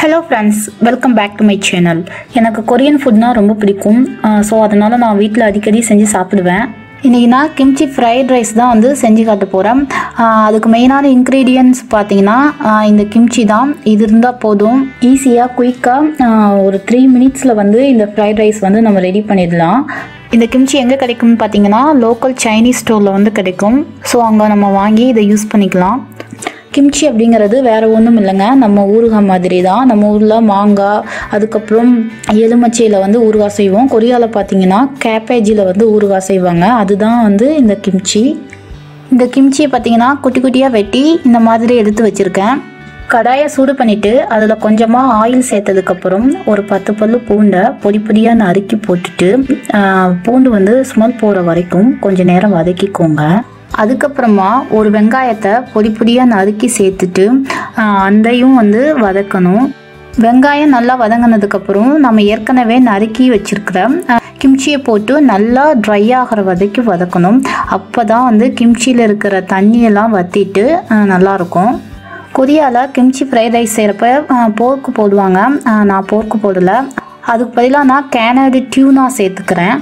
hello friends welcome back to my channel எனக்கு Korean ஃபுட்னா ரொம்ப பிடிக்கும் ஸோ அதனால் நான் வீட்டில் அடிக்கடி செஞ்சு சாப்பிடுவேன் இன்றைக்கி நான் கிம்ச்சி ஃப்ரைட் ரைஸ் தான் வந்து செஞ்சு காட்ட போகிறேன் அதுக்கு மெயினான இன்க்ரீடியன்ஸ் பார்த்தீங்கன்னா ஆஹ் இந்த கிம்ச்சி தான் இது இருந்தால் போதும் ஈஸியாக குயிக்காக ஒரு த்ரீ மினிட்ஸில் வந்து இந்த ஃப்ரைட் ரைஸ் வந்து நம்ம ரெடி பண்ணிடலாம் இந்த கிம்ச்சி எங்கே கிடைக்கும்னு பார்த்தீங்கன்னா லோக்கல் சைனீஸ் ஸ்டோரில் வந்து கிடைக்கும் ஸோ அங்கே நம்ம வாங்கி இதை யூஸ் பண்ணிக்கலாம் கிம்ச்சி அப்படிங்கிறது வேற ஒன்றும் இல்லைங்க நம்ம ஊறுகாய் மாதிரி தான் நம்ம ஊரில் மாங்காய் அதுக்கப்புறம் எலுமிச்சையில் வந்து ஊறுகாய் செய்வோம் கொரியாவில் பார்த்தீங்கன்னா கேப்பேஜியில் வந்து ஊறுகாய் செய்வாங்க அதுதான் வந்து இந்த கிம்ச்சி இந்த கிம்ச்சியை பார்த்தீங்கன்னா குட்டி குட்டியாக வெட்டி இந்த மாதிரி எடுத்து வச்சுருக்கேன் கடாயை சூடு பண்ணிவிட்டு அதில் கொஞ்சமாக ஆயில் சேர்த்ததுக்கப்புறம் ஒரு பத்து பல்லு பூண்டை பொடி பொடியாக நறுக்கி போட்டுட்டு ஆஹ், பூண்டு வந்து ஸ்மெல் போகிற வரைக்கும் கொஞ்ச நேரம் வதக்கிக்கோங்க அதுக்கப்புறமா ஒரு வெங்காயத்தை பொடி பொடியாக நறுக்கி சேர்த்துட்டு ஆஹ், அதையும் வந்து வதக்கணும் வெங்காயம் நல்லா வதங்கினதுக்கப்புறம் நம்ம ஏற்கனவே நறுக்கி வச்சிருக்கிற ஆஹ், கிம்ச்சியை போட்டு நல்லா ட்ரை ஆகிற வரைக்கும் வதக்கணும் அப்போ தான் வந்து கிம்ச்சியில் இருக்கிற தண்ணியெல்லாம் வற்றிட்டு நல்லாயிருக்கும் கொரியாவில் கிம்ச்சி ஃப்ரைட் ரைஸ் செய்கிறப்ப போர்க்கு போடுவாங்க ஆஹ், நான் போர்க்கு போடலை அதுக்கு பதிலாக நான் கேனடு டியூனா சேர்த்துக்கிறேன்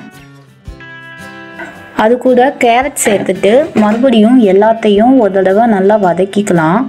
அது கூட கேரட் சேர்த்துட்டு மறுபடியும் எல்லாத்தையும் ஒரு தடவை நல்லா வதக்கிக்கலாம்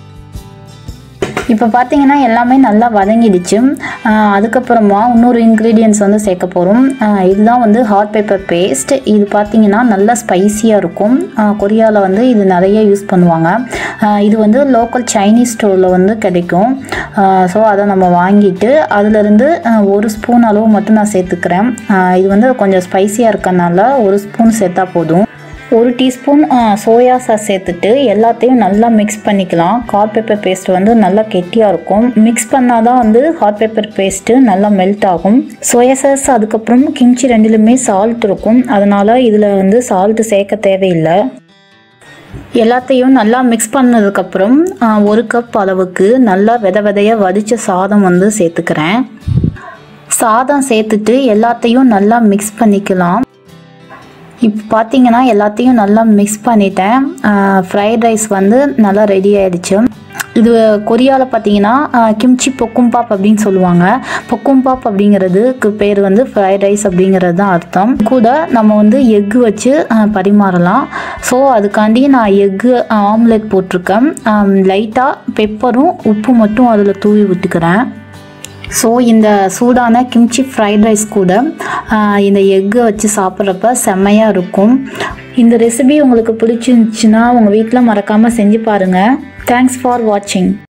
இப்போ பார்த்தீங்கன்னா எல்லாமே நல்லா வதங்கிடுச்சு ஆஹ் அதுக்கப்புறமா இன்னொரு இன்க்ரீடியன்ஸ் வந்து சேர்க்க போகிறோம் இதுதான் வந்து ஹாட் பேப்பர் பேஸ்ட் இது பார்த்தீங்கன்னா நல்லா ஸ்பைசியாக இருக்கும் கொரியாவில் வந்து இது நிறைய யூஸ் பண்ணுவாங்க ஆஹ் இது வந்து லோக்கல் சைனீஸ் ஸ்டோரில் வந்து கிடைக்கும் ஸோ அதை நம்ம வாங்கிட்டு அதுலேருந்து ஒரு ஸ்பூன் அளவு மட்டும் நான் சேர்த்துக்கிறேன் ஆஹ் இது வந்து கொஞ்சம் ஸ்பைசியாக இருக்கறனால ஒரு ஸ்பூன் சேர்த்தா போதும் ஒரு டீஸ்பூன் சோயா சாஸ் சேர்த்துட்டு எல்லாத்தையும் நல்லா மிக்ஸ் பண்ணிக்கலாம் ஹாட் பெப்பர் பேஸ்ட் வந்து நல்லா கெட்டியாக இருக்கும் மிக்ஸ் பண்ணால் தான் வந்து ஹாட் பெப்பர் பேஸ்ட்டு நல்லா மெல்ட் ஆகும் சோயா சாஸ் அதுக்கப்புறம் கிம்ச்சி ரெண்டுலையுமே சால்ட் இருக்கும் அதனால் இதில் வந்து சால்ட்டு சேர்க்க தேவையில்லை எல்லாத்தையும் நல்லா மிக்ஸ் பண்ணதுக்கப்புறம் ஒரு கப் அளவுக்கு நல்லா வித விதையாக வடித்த சாதம் வந்து சேர்த்துக்கிறேன் சாதம் சேர்த்துட்டு எல்லாத்தையும் நல்லா மிக்ஸ் பண்ணிக்கலாம் இப்போ பார்த்தீங்கன்னா எல்லாத்தையும் நல்லா மிக்ஸ் பண்ணிட்டேன் ஃப்ரைட் ரைஸ் வந்து நல்லா ரெடி ஆயிடுச்சு இது கொரியாவில் பார்த்தீங்கன்னா கிம்ச்சி பொக்கும்பாப் அப்படின்னு சொல்லுவாங்க பொக்கும்பாப் அப்படிங்கிறதுக்கு பேர் வந்து ஃப்ரைட் ரைஸ் அப்படிங்கிறது தான் அர்த்தம் கூட நம்ம வந்து எக்கு வச்சு ஆஹ், பரிமாறலாம் ஸோ அதுக்காண்டி நான் எக்கு ஆம்லெட் போட்டிருக்கேன் லைட்டாக பெப்பரும் உப்பு மட்டும் அதில் தூவி விட்டுக்கிறேன் ஸோ இந்த சூடான கிம்ச்சி ஃப்ரைட் ரைஸ் கூட ஆஹ், இந்த எக்கை வச்சு சாப்பிட்றப்ப செம்மையாக இருக்கும் இந்த ரெசிபி உங்களுக்கு பிடிச்சிருந்துச்சுன்னா உங்கள் வீட்டில் மறக்காமல் செஞ்சு பாருங்கள் தேங்க்ஸ் ஃபார் வாட்சிங்